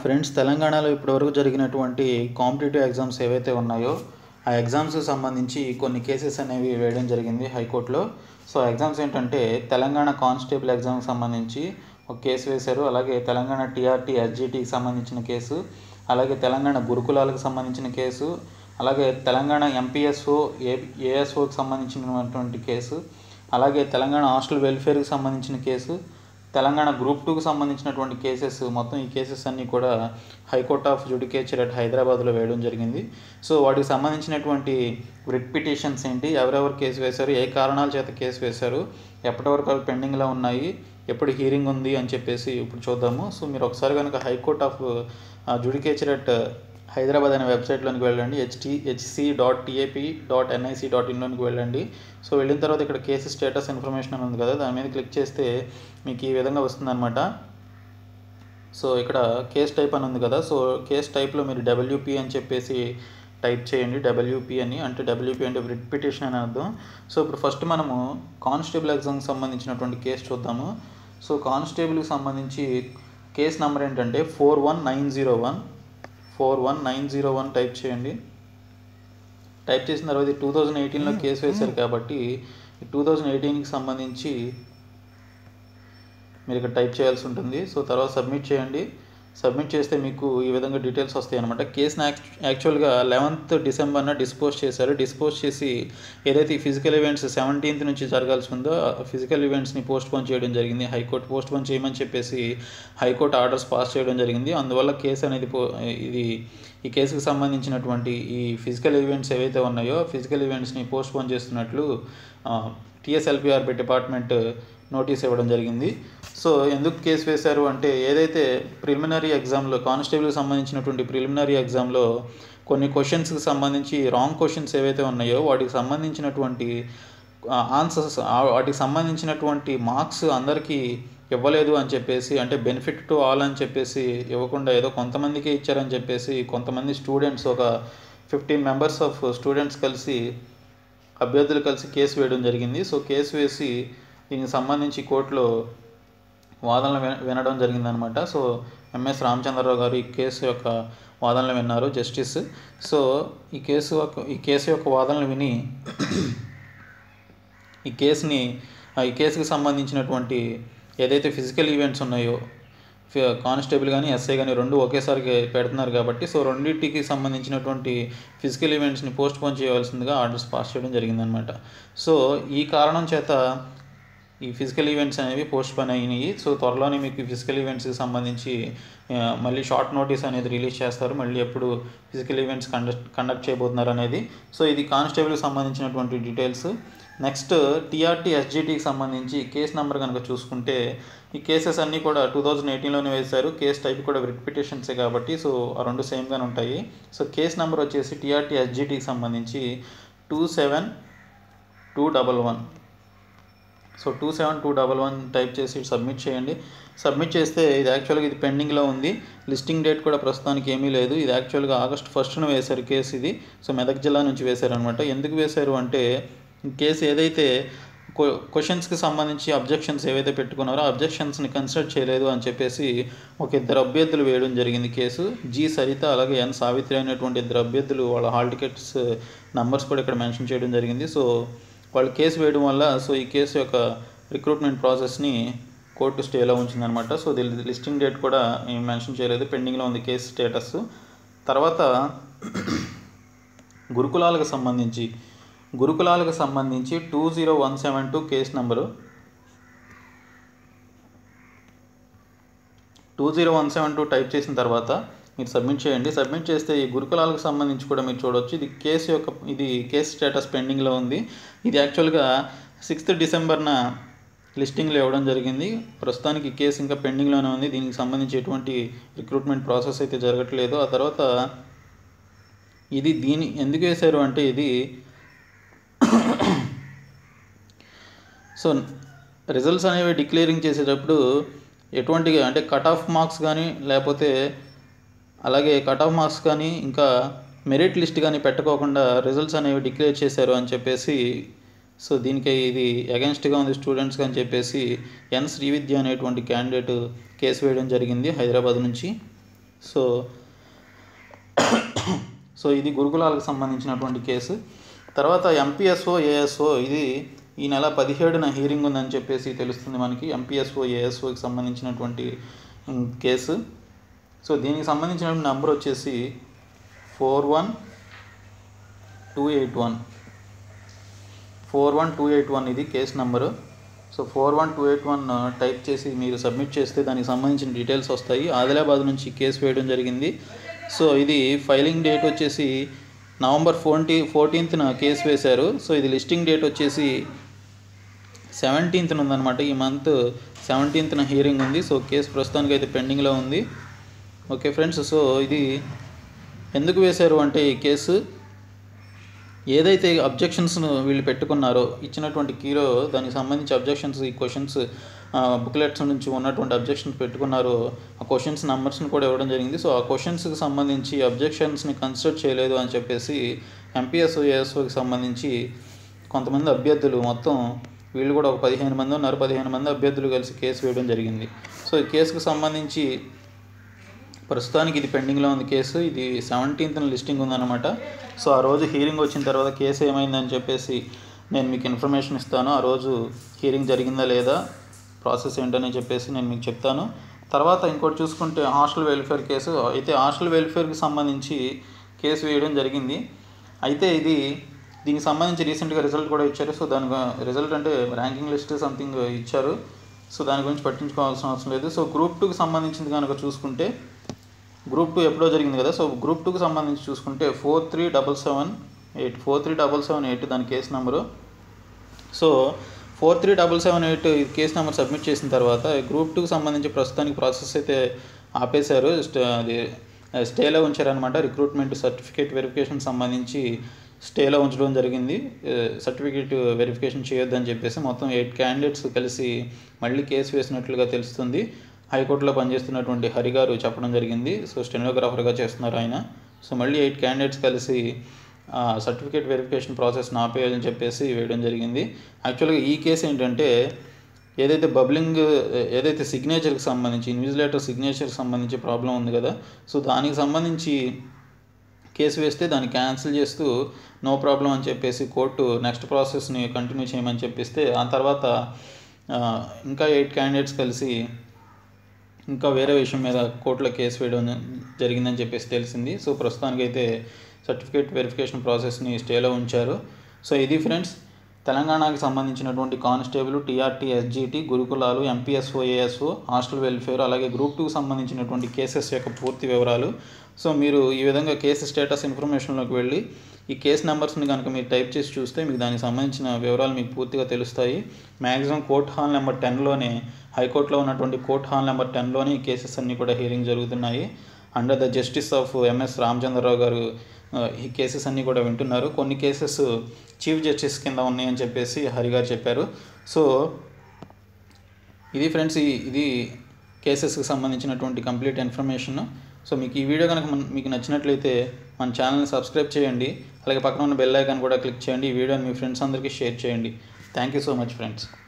friends తెలంగాణలో ఇప్పటివరకు జరిగినటువంటి కాంపిటేటివ్ ఎగ్జామ్స్ ఏవైతే ఉన్నాయో ఆ ఎగ్జామ్స్కి సంబంధించి కొన్ని కేసెస్ అనేవి వేయడం జరిగింది హైకోర్టులో సో ఎగ్జామ్స్ ఏంటంటే తెలంగాణ కానిస్టేబుల్ ఎగ్జామ్కి సంబంధించి ఒక కేసు వేశారు అలాగే తెలంగాణ టీఆర్టీ ఎస్జిటికి సంబంధించిన కేసు అలాగే తెలంగాణ గురుకులాలకు సంబంధించిన కేసు అలాగే తెలంగాణ ఎంపీఎస్ఓ ఏ ఏఎస్ఓకి సంబంధించినటువంటి కేసు అలాగే తెలంగాణ హాస్టల్ వెల్ఫేర్కి సంబంధించిన కేసు తెలంగాణ గ్రూప్ టూకి సంబంధించినటువంటి కేసెస్ మొత్తం ఈ కేసెస్ అన్నీ కూడా హైకోర్ట్ ఆఫ్ జుడికేచర్ అట్ హైదరాబాద్లో వేయడం జరిగింది సో వాటికి సంబంధించినటువంటి రిట్ పిటిషన్స్ ఏంటి ఎవరెవరు కేసు వేశారు ఏ కారణాల చేత కేసు వేశారు ఎప్పటి వరకు అవి పెండింగ్లో ఉన్నాయి ఎప్పుడు హీరింగ్ ఉంది అని చెప్పేసి ఇప్పుడు చూద్దాము సో మీరు ఒకసారి కనుక high court of judicature at Hyderabad అనే వెబ్సైట్లోనికి వెళ్ళండి HT HC dot TAP dot NIC dot ఇన్లోనికి వెళ్ళండి సో వెళ్ళిన తర్వాత ఇక్కడ కేసు స్టేటస్ ఇన్ఫర్మేషన్ అని ఉంది కదా దాని మీద క్లిక్ చేస్తే మీకు ఈ విధంగా వస్తుందన్నమాట సో ఇక్కడ కేస్ టైప్ అని ఉంది కదా సో కేస్ టైప్లో మీరు డబ్ల్యూపీ అని చెప్పేసి టైప్ చేయండి డబ్ల్యూపీ అని అంటే డబ్ల్యూపీ అంటే రిట్ పిటిషన్ అని అర్థం సో ఇప్పుడు ఫస్ట్ మనము కానిస్టేబుల్ ఎగ్జామ్కి సంబంధించినటువంటి కేసు చూద్దాము సో కానిస్టేబుల్కి సంబంధించి కేస్ నెంబర్ ఏంటంటే four one nine zero one four one nine zero one type చేయండి టైప్ చేసిన తర్వాత టూ థౌజండ్ ఎయిటీన్లో కేసు వేశారు కాబట్టి టూ థౌజండ్ ఎయిటీన్కి సంబంధించి మీరు ఇక్కడ టైప్ చేయాల్సి ఉంటుంది సో తర్వాత సబ్మిట్ చేయండి సబ్మిట్ చేస్తే మీకు ఈ విధంగా డీటెయిల్స్ వస్తాయి అనమాట కేసుని యాక్చువల్గా లెవెన్త్ డిసెంబర్న డిస్పోజ్ చేశారు డిస్పోజ్ చేసి ఏదైతే ఈ ఫిజికల్ ఈవెంట్స్ సెవెంటీన్త్ నుంచి జరగాల్సి ఉందో ఫిజికల్ ఈవెంట్స్ని పోస్ట్ పోన్ చేయడం జరిగింది హైకోర్టు పోస్ట్ పోన్ చేయమని చెప్పేసి హైకోర్టు ఆర్డర్స్ పాస్ చేయడం జరిగింది అందువల్ల కేసు అనేది పో ఇది ఈ కేసుకు సంబంధించినటువంటి ఈ ఫిజికల్ ఈవెంట్స్ ఏవైతే ఉన్నాయో ఫిజికల్ ఈవెంట్స్ని పోస్ట్ పోన్ చేస్తున్నట్లు టీఎస్ఎల్పిఆర్బి డిపార్ట్మెంట్ నోటీస్ ఇవ్వడం జరిగింది సో ఎందుకు కేసు వేశారు అంటే ఏదైతే ప్రిలిమినరీ ఎగ్జామ్లో కానిస్టేబుల్కి సంబంధించినటువంటి ప్రిలిమినరీ ఎగ్జామ్లో కొన్ని క్వశ్చన్స్కి సంబంధించి రాంగ్ క్వశ్చన్స్ ఏవైతే ఉన్నాయో వాటికి సంబంధించినటువంటి ఆన్సర్స్ వాటికి సంబంధించినటువంటి మార్క్స్ అందరికీ ఇవ్వలేదు అని చెప్పేసి అంటే బెనిఫిట్ టు ఆల్ అని చెప్పేసి ఇవ్వకుండా ఏదో కొంతమందికే ఇచ్చారని చెప్పేసి కొంతమంది స్టూడెంట్స్ ఒక ఫిఫ్టీన్ మెంబర్స్ ఆఫ్ స్టూడెంట్స్ కలిసి అభ్యర్థులు కలిసి కేసు వేయడం జరిగింది సో కేసు వేసి దీనికి సంబంధించి కోర్టులో వాదనలు వినడం జరిగిందనమాట సో ఎంఎస్ రామచంద్రరావు గారు ఈ కేసు యొక్క వాదనలు విన్నారు జస్టిస్ సో ఈ కేసు ఈ కేసు యొక్క వాదనలు విని ఈ కేసుని ఈ కేసుకి సంబంధించినటువంటి ఏదైతే ఫిజికల్ ఈవెంట్స్ ఉన్నాయో కానిస్టేబుల్ కానీ ఎస్ఐ కానీ రెండు ఒకేసారి పెడుతున్నారు కాబట్టి సో రెండింటికి సంబంధించినటువంటి ఫిజికల్ ఈవెంట్స్ని పోస్ట్ పోన్ చేయవలసిందిగా ఆర్డర్స్ పాస్ చేయడం జరిగిందనమాట సో ఈ కారణం చేత ఈ ఫిజికల్ ఈవెంట్స్ అనేవి పోస్ట్ పోన్ అయినాయి సో త్వరలోనే మీకు ఫిజికల్ ఈవెంట్స్కి సంబంధించి మళ్ళీ షార్ట్ నోటీస్ అనేది రిలీజ్ చేస్తారు మళ్ళీ ఎప్పుడు ఫిజికల్ ఈవెంట్స్ కండక్ట్ కండక్ట్ చేయబోతున్నారు అనేది సో ఇది కానిస్టేబుల్కి సంబంధించినటువంటి డీటెయిల్స్ నెక్స్ట్ టీఆర్టీ ఎస్జిటికి సంబంధించి కేసు నెంబర్ కనుక చూసుకుంటే ఈ కేసెస్ అన్నీ కూడా టూ థౌజండ్ ఎయిటీన్లోనే వేశారు కేసు టైప్ కూడా రిట్ పిటిషన్సే కాబట్టి సో ఆ రెండు సేమ్గానే ఉంటాయి సో కేసు నెంబర్ వచ్చేసి టీఆర్టీ ఎస్జిటికి సంబంధించి two seven two double one so two seven two double one type చేసి సబ్మిట్ చేయండి సబ్మిట్ చేస్తే ఇది యాక్చువల్గా ఇది పెండింగ్లో ఉంది లిస్టింగ్ డేట్ కూడా ప్రస్తుతానికి ఏమీ లేదు ఇది యాక్చువల్గా ఆగస్ట్ ఫస్ట్న వేశారు కేసు ఇది సో మెదక్ జిల్లా నుంచి వేశారనమాట ఎందుకు వేశారు అంటే కేసు ఏదైతే క్వశ్చన్స్కి సంబంధించి అబ్జెక్షన్స్ ఏవైతే పెట్టుకున్నారో అబ్జెక్షన్స్ని కన్సిడర్ చేయలేదు అని చెప్పేసి ఒక ఇద్దరు అభ్యర్థులు వేయడం జరిగింది కేసు జి సరిత అలాగే ఎన్ సావిత్రి అనేటువంటి ఇద్దరు అభ్యర్థులు వాళ్ళ హాల్ టికెట్స్ నంబర్స్ కూడా ఇక్కడ మెన్షన్ చేయడం జరిగింది సో వాళ్ళు కేసు వేయడం వల్ల సో ఈ కేసు యొక్క రిక్రూట్మెంట్ ప్రాసెస్ని కోర్టు స్టేలో ఉంచిందనమాట సో దీని లిస్టింగ్ డేట్ కూడా మెన్షన్ చేయలేదు పెండింగ్లో ఉంది కేసు స్టేటస్ తర్వాత గురుకులాలకు సంబంధించి గురుకులాలకు సంబంధించి two zero one seven two case number two zero one seven two type చేసిన తర్వాత మీరు సబ్మిట్ చేయండి సబ్మిట్ చేస్తే ఈ గురుకులాలకు సంబంధించి కూడా మీరు చూడవచ్చు ఇది కేసు యొక్క ఇది కేసు స్టేటస్ పెండింగ్లో ఉంది ఇది యాక్చువల్గా సిక్స్త్ డిసెంబర్న లిస్టింగ్లో ఇవ్వడం జరిగింది ప్రస్తుతానికి కేసు ఇంకా పెండింగ్లోనే ఉంది దీనికి సంబంధించి ఎటువంటి రిక్రూట్మెంట్ ప్రాసెస్ అయితే జరగట్లేదు ఆ తర్వాత ఇది దీని ఎందుకు వేశారు అంటే ఇది సో రిజల్ట్స్ అనేవి డిక్లేరింగ్ చేసేటప్పుడు ఎటువంటి అంటే కట్ ఆఫ్ మార్క్స్ కానీ లేకపోతే అలాగే కట్ ఆఫ్ మార్క్స్ కానీ ఇంకా మెరిట్ లిస్ట్ కానీ పెట్టుకోకుండా రిజల్ట్స్ అనేవి డిక్లేర్ చేశారు అని చెప్పేసి సో దీనికి ఇది అగెన్స్ట్గా ఉంది స్టూడెంట్స్కి అని చెప్పేసి ఎన్ శ్రీవిద్య అనేటువంటి క్యాండిడేట్ కేసు వేయడం జరిగింది హైదరాబాద్ నుంచి సో సో ఇది గురుకులాలకు సంబంధించినటువంటి కేసు తర్వాత ఎంపీఎస్ఓ ఏఎస్ఓ ఇది ఈ నెల పదిహేడున హీరింగ్ ఉందని చెప్పేసి తెలుస్తుంది మనకి ఎంపీఎస్ఓ ఏఎస్ఓకి సంబంధించినటువంటి ఉమ్, కేసు సో దీనికి సంబంధించిన నెంబర్ వచ్చేసి four one two eight one four one two eight one ఇది case number so four one two eight one type చేసి మీరు సబ్మిట్ చేస్తే దానికి సంబంధించిన డీటెయిల్స్ వస్తాయి ఆదిలాబాద్ నుంచి కేసు వేయడం జరిగింది సో ఇది ఫైలింగ్ డేట్ వచ్చేసి నవంబర్ ఫోర్టీ ఫోర్టీన్త్న కేసు వేశారు సో ఇది లిస్టింగ్ డేట్ వచ్చేసి సెవెంటీన్త్న ఉందన్నమాట ఈ మంత్ సెవెంటీన్త్న హియరింగ్ ఉంది సో కేసు ప్రస్తుతానికి అయితే పెండింగ్లో ఉంది ఓకే ఫ్రెండ్స్ సో ఇది ఎందుకు వేశారు అంటే ఈ కేసు ఏదైతే అబ్జెక్షన్స్ వీళ్ళు పెట్టుకున్నారో ఇచ్చినటువంటి కీలో దానికి సంబంధించి అబ్జెక్షన్స్ ఈ క్వశ్చన్స్ బుక్లెట్స్ నుంచి ఉన్నటువంటి అబ్జెక్షన్స్ పెట్టుకున్నారో ఆ క్వశ్చన్స్ నెంబర్స్ని కూడా ఇవ్వడం జరిగింది సో ఆ క్వశ్చన్స్కి సంబంధించి అబ్జెక్షన్స్ని కన్సిడర్ చేయలేదు అని చెప్పేసి ఎంపీఎస్ఓ ఏఎస్ఓకి సంబంధించి కొంతమంది అభ్యర్థులు మొత్తం వీళ్ళు కూడా ఒక పదిహేను మంది ఉన్నారు పదిహేను మంది అభ్యర్థులు కలిసి కేసు వేయడం జరిగింది సో ఈ కేసుకు సంబంధించి ప్రస్తుతానికి ఇది పెండింగ్లో ఉంది కేసు ఇది సెవెంటీన్త్న లిస్టింగ్ ఉందన్నమాట సో ఆ రోజు హీరింగ్ వచ్చిన తర్వాత కేసు ఏమైందని చెప్పేసి నేను మీకు ఇన్ఫర్మేషన్ ఇస్తాను ఆ రోజు హీరింగ్ జరిగిందా లేదా ప్రాసెస్ ఏంటని చెప్పేసి నేను మీకు చెప్తాను తర్వాత ఇంకోటి చూసుకుంటే హాస్టల్ వెల్ఫేర్ కేసు అయితే హాస్టల్ వెల్ఫేర్కి సంబంధించి కేసు వేయడం జరిగింది అయితే ఇది దీనికి సంబంధించి రీసెంట్గా రిజల్ట్ కూడా ఇచ్చారు సో దాని రిజల్ట్ అంటే ర్యాంకింగ్ లిస్ట్ సంథింగ్ ఇచ్చారు సో దాని గురించి పట్టించుకోవాల్సిన అవసరం లేదు సో గ్రూప్ టూకి సంబంధించింది కనుక చూసుకుంటే గ్రూప్ టూ ఎప్పుడో జరిగింది కదా సో గ్రూప్ టూకి సంబంధించి చూసుకుంటే four three double seven eight four three double seven eight దాని case number so four three double seven eight case number submit చేసిన తర్వాత గ్రూప్ టూకి సంబంధించి ప్రస్తుతానికి ప్రాసెస్ అయితే ఆపేశారు స్ట- అది స్టేలో ఉంచారనమాట రిక్రూట్మెంట్ సర్టిఫికేట్ వెరిఫికేషన్ సంబంధించి స్టేలో ఉంచడం జరిగింది సర్టిఫికేట్ వెరిఫికేషన్ చేయొద్దని చెప్పేసి మొత్తం ఎయిట్ క్యాండిడేట్స్ కలిసి మళ్ళీ కేసు వేసినట్లుగా తెలుస్తుంది హైకోర్టులో పనిచేస్తున్నటువంటి హరి గారు చెప్పడం జరిగింది సో స్టెనోగ్రాఫర్గా చేస్తున్నారు ఆయన సో మళ్ళీ ఎయిట్ క్యాండిడేట్స్ కలిసి సర్టిఫికేట్ వెరిఫికేషన్ ప్రాసెస్ని ఆపేయాలని చెప్పేసి వేయడం జరిగింది యాక్చువల్గా ఈ కేసు ఏంటంటే ఏదైతే బబ్లింగ్ ఏదైతే సిగ్నేచర్కి సంబంధించి ఇన్విజిలేటర్ సిగ్నేచర్కి సంబంధించి ప్రాబ్లం ఉంది కదా సో దానికి సంబంధించి కేసు వేస్తే దాన్ని క్యాన్సిల్ చేస్తూ నో ప్రాబ్లం అని చెప్పేసి కోర్టు నెక్స్ట్ ప్రాసెస్ని కంటిన్యూ చేయమని చెప్పిస్తే ఆ తర్వాత ఆ, ఇంకా ఎయిట్ క్యాండిడేట్స్ కలిసి ఇంకా వేరే విషయం మీద కోర్టులో కేసు వేయడం జరిగిందని చెప్పేసి తెలిసింది సో ప్రస్తుతానికి అయితే సర్టిఫికేట్ వెరిఫికేషన్ ప్రాసెస్ని స్టేలో ఉంచారు సో ఇది ఫ్రెండ్స్ తెలంగాణకి సంబంధించినటువంటి కానిస్టేబుల్ టీఆర్టీ ఎస్జీటీ గురుకులాలు ఎంపీఎస్ఓ ఏఎస్ఓ హాస్టల్ వెల్ఫేర్ అలాగే గ్రూప్ టూకి సంబంధించినటువంటి కేసెస్ యొక్క పూర్తి వివరాలు సో మీరు ఈ విధంగా కేసు స్టేటస్ ఇన్ఫర్మేషన్లోకి వెళ్ళి ఈ కేసు నెంబర్స్ని కనుక మీరు టైప్ చేసి చూస్తే మీకు దానికి సంబంధించిన వివరాలు మీకు పూర్తిగా తెలుస్తాయి మ్యాక్సిమం కోర్ట్ హాల్ నెంబర్ టెన్లోనే హైకోర్టులో ఉన్నటువంటి కోర్ట్ హాల్ నెంబర్ టెన్లోనే ఈ కేసెస్ అన్నీ కూడా హీరింగ్ జరుగుతున్నాయి under the justice of MS Ramachandrarao garu ఆ, ఈ కేసెస్ అన్నీ కూడా వింటున్నారు కొన్ని కేసెస్ చీఫ్ జస్టిస్ కింద ఉన్నాయని చెప్పేసి హరి గారు చెప్పారు సో ఇది ఫ్రెండ్స్ ఈ ఇది కేసెస్కి సంబంధించినటువంటి కంప్లీట్ ఇన్ఫర్మేషన్ సో మీకు ఈ వీడియో కనుక మన- మీకు నచ్చినట్లయితే మన ఛానల్ని సబ్స్క్రైబ్ చేయండి అలాగే పక్కన ఉన్న బెల్ ఐకాన్ కూడా క్లిక్ చేయండి ఈ వీడియోని మీ ఫ్రెండ్స్ అందరికీ షేర్ చేయండి thank you so much friends